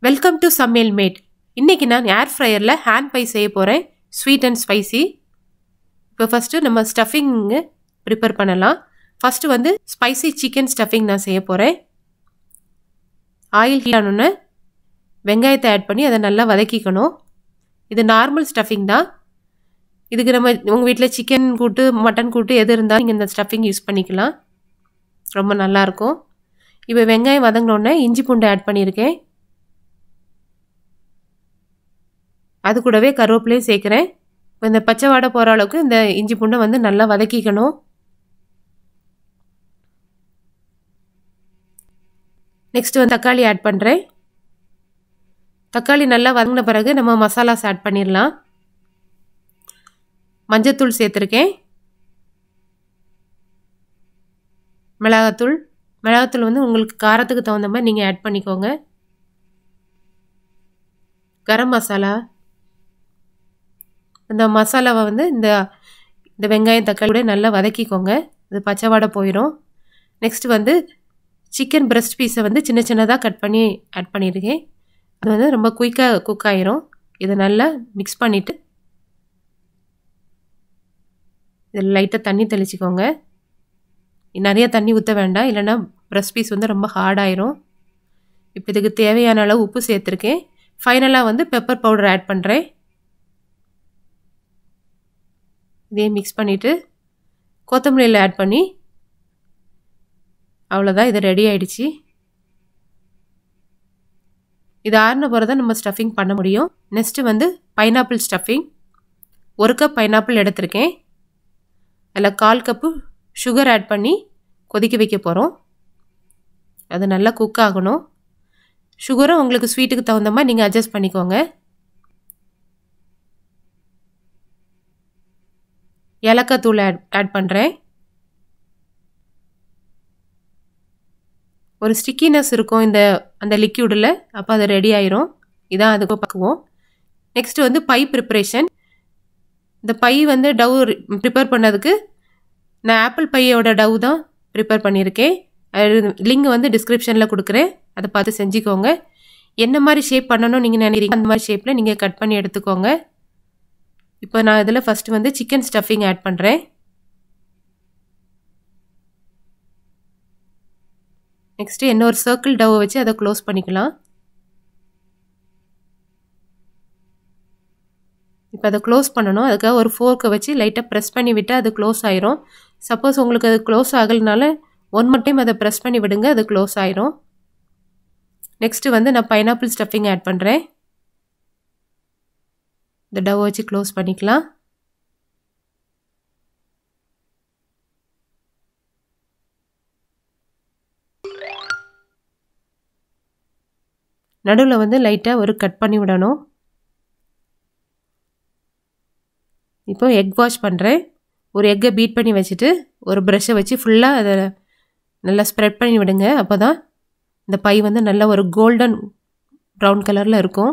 welcome to சமையல் mat இன்றைக்கி நான் ஏர் ஃப்ரையரில் ஹேண்ட் பை செய்ய போகிறேன் ஸ்வீட் அண்ட் ஸ்பைசி இப்போ ஃபஸ்ட்டு நம்ம ஸ்டஃபிங்கு ப்ரிப்பேர் பண்ணலாம் ஃபஸ்ட்டு வந்து ஸ்பைசி சிக்கன் ஸ்டஃபிங் நான் செய்ய போகிறேன் ஆயில் ஹீட் ஆனோன்னு வெங்காயத்தை ஆட் பண்ணி அதை நல்லா வதக்கிக்கணும் இது நார்மல் ஸ்டஃபிங் தான் இதுக்கு நம்ம உங்கள் வீட்டில் சிக்கன் கூட்டு மட்டன் கூட்டு எது இருந்தாலும் நீங்கள் இந்த ஸ்டஃபிங் யூஸ் பண்ணிக்கலாம் ரொம்ப நல்லாயிருக்கும் இப்போ வெங்காயம் வதங்கினோடனே இஞ்சி பூண்டு ஆட் பண்ணியிருக்கேன் அது கூடவே கருவேப்பிலையும் சேர்க்குறேன் இப்போ இந்த பச்சை வாடை போகிற அளவுக்கு இந்த இஞ்சி பூண்டை வந்து நல்லா வதக்கிக்கணும் நெக்ஸ்ட் வந்து தக்காளி ஆட் பண்ணுறேன் தக்காளி நல்லா வதங்கின பிறகு நம்ம மசாலாஸ் ஆட் பண்ணிடலாம் மஞ்சத்தூள் சேர்த்துருக்கேன் மிளகாத்தூள் மிளகாத்தூள் வந்து உங்களுக்கு காரத்துக்கு தகுந்த மாதிரி நீங்கள் ஆட் பண்ணிக்கோங்க கரம் மசாலா இந்த மசாலாவை வந்து இந்த இந்த வெங்காயம் தக்காளியோட நல்லா வதக்கிக்கோங்க இது பச்சை வாடை போயிடும் நெக்ஸ்ட் வந்து சிக்கன் பிரெஸ்ட் பீஸை வந்து சின்ன சின்னதாக கட் பண்ணி ஆட் பண்ணியிருக்கேன் அது வந்து ரொம்ப குயிக்காக குக் ஆயிரும் இதை நல்லா மிக்ஸ் பண்ணிவிட்டு இதில் லைட்டாக தண்ணி தெளிச்சிக்கோங்க நிறைய தண்ணி ஊற்ற வேண்டாம் இல்லைன்னா ப்ரெஸ் பீஸ் வந்து ரொம்ப ஹார்டாயிரும் இப்போ இதுக்கு தேவையான அளவு உப்பு சேர்த்துருக்கேன் ஃபைனலாக வந்து பெப்பர் பவுடர் ஆட் பண்ணுறேன் இதே மிக்ஸ் பண்ணிவிட்டு கொத்தமல்லியில் ஆட் பண்ணி அவ்வளோதான் இது ரெடி ஆயிடுச்சு இது ஆறின போகிற தான் நம்ம ஸ்டஃபிங் பண்ண முடியும் நெக்ஸ்ட்டு வந்து பைனாப்பிள் ஸ்டஃபிங் ஒரு கப் பைனாப்பிள் எடுத்திருக்கேன் அதில் கால் கப்பு சுகர் ஆட் பண்ணி கொதிக்க வைக்க போகிறோம் அது நல்லா குக் ஆகணும் சுகரும் உங்களுக்கு ஸ்வீட்டுக்கு தகுந்த மாதிரி நீங்கள் அட்ஜஸ்ட் பண்ணிக்கோங்க ஏலக்காய் தூள் ஆட் ஆட் பண்ணுறேன் ஒரு ஸ்டிக்கினஸ் இருக்கும் இந்த அந்த லிக்யூடில் அப்போ அது ரெடி ஆயிரும் இதான் அதுக்கு பக்குவோம் நெக்ஸ்ட் வந்து பை ப்ரிப்ரேஷன் இந்த பை வந்து டவ் ப்ரிப்பேர் பண்ணதுக்கு நான் ஆப்பிள் பையோட டவ் தான் ப்ரிப்பேர் பண்ணியிருக்கேன் லிங்க் வந்து டிஸ்கிரிப்ஷனில் கொடுக்குறேன் அதை பார்த்து செஞ்சுக்கோங்க என்ன மாதிரி ஷேப் பண்ணணும் நீங்கள் நினைக்கிறீங்க அந்த மாதிரி ஷேப்பில் நீங்கள் கட் பண்ணி எடுத்துக்கோங்க இப்போ நான் இதில் ஃபஸ்ட்டு வந்து சிக்கன் ஸ்டஃபிங் ஆட் பண்ணுறேன் நெக்ஸ்ட்டு என்ன ஒரு சர்க்கிள் டவ்வை வச்சு அதை க்ளோஸ் பண்ணிக்கலாம் இப்போ அதை க்ளோஸ் பண்ணணும் அதுக்காக ஒரு ஃபோர்க்கை வச்சு லைட்டாக ப்ரெஸ் பண்ணி விட்டால் அது க்ளோஸ் ஆயிரும் சப்போஸ் உங்களுக்கு அது க்ளோஸ் ஆகலைனால ஒன் மட் டைம் அதை ப்ரெஸ் பண்ணி விடுங்க அது க்ளோஸ் ஆயிரும் நெக்ஸ்ட்டு வந்து நான் பைனாப்பிள் ஸ்டஃபிங் ஆட் பண்ணுறேன் இந்த டவ் வச்சு க்ளோஸ் பண்ணிக்கலாம் நடுவில் வந்து லைட்டாக ஒரு கட் பண்ணி விடணும் இப்போ எக் வாஷ் பண்ணுறேன் ஒரு எக்கை பீட் பண்ணி வச்சுட்டு ஒரு ப்ரஷ்ஷை வச்சு ஃபுல்லாக அதை நல்லா ஸ்ப்ரெட் பண்ணி விடுங்க அப்போ தான் இந்த பை வந்து நல்ல ஒரு கோல்டன் ப்ரௌன் கலரில் இருக்கும்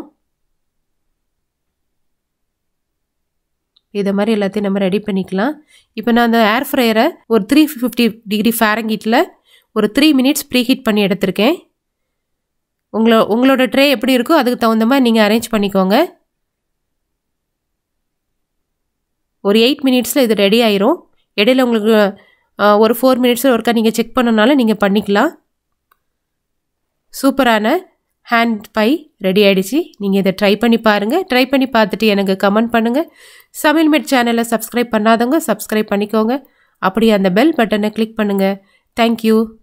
இதை மாதிரி எல்லாத்தையும் நம்ம ரெடி பண்ணிக்கலாம் இப்போ நான் அந்த ஏர் ஃப்ரையரை ஒரு த்ரீ ஃபிஃப்டி டிகிரி ஃபேரங்கீட்டில் ஒரு த்ரீ மினிட்ஸ் ப்ரீ ஹீட் பண்ணி எடுத்திருக்கேன் உங்களோ உங்களோட ட்ரே எப்படி இருக்கோ அதுக்கு தகுந்த மாதிரி நீங்கள் அரேஞ்ச் பண்ணிக்கோங்க ஒரு எயிட் மினிட்ஸில் இது ரெடி ஆயிரும் இடையில உங்களுக்கு ஒரு ஃபோர் மினிட்ஸில் ஒருக்கா நீங்கள் செக் பண்ணனால நீங்கள் பண்ணிக்கலாம் சூப்பரான ஹேண்ட் பை ரெடி ஆகிடுச்சு நீங்கள் இதை ட்ரை பண்ணி பாருங்கள் ட்ரை பண்ணி பார்த்துட்டு எனக்கு கமெண்ட் பண்ணுங்கள் சமையல்மேட் சேனலை சப்ஸ்கிரைப் பண்ணாதவங்க சப்ஸ்கிரைப் பண்ணிக்கோங்க அப்படியே அந்த பெல் பட்டனை கிளிக் பண்ணுங்கள் தேங்க்யூ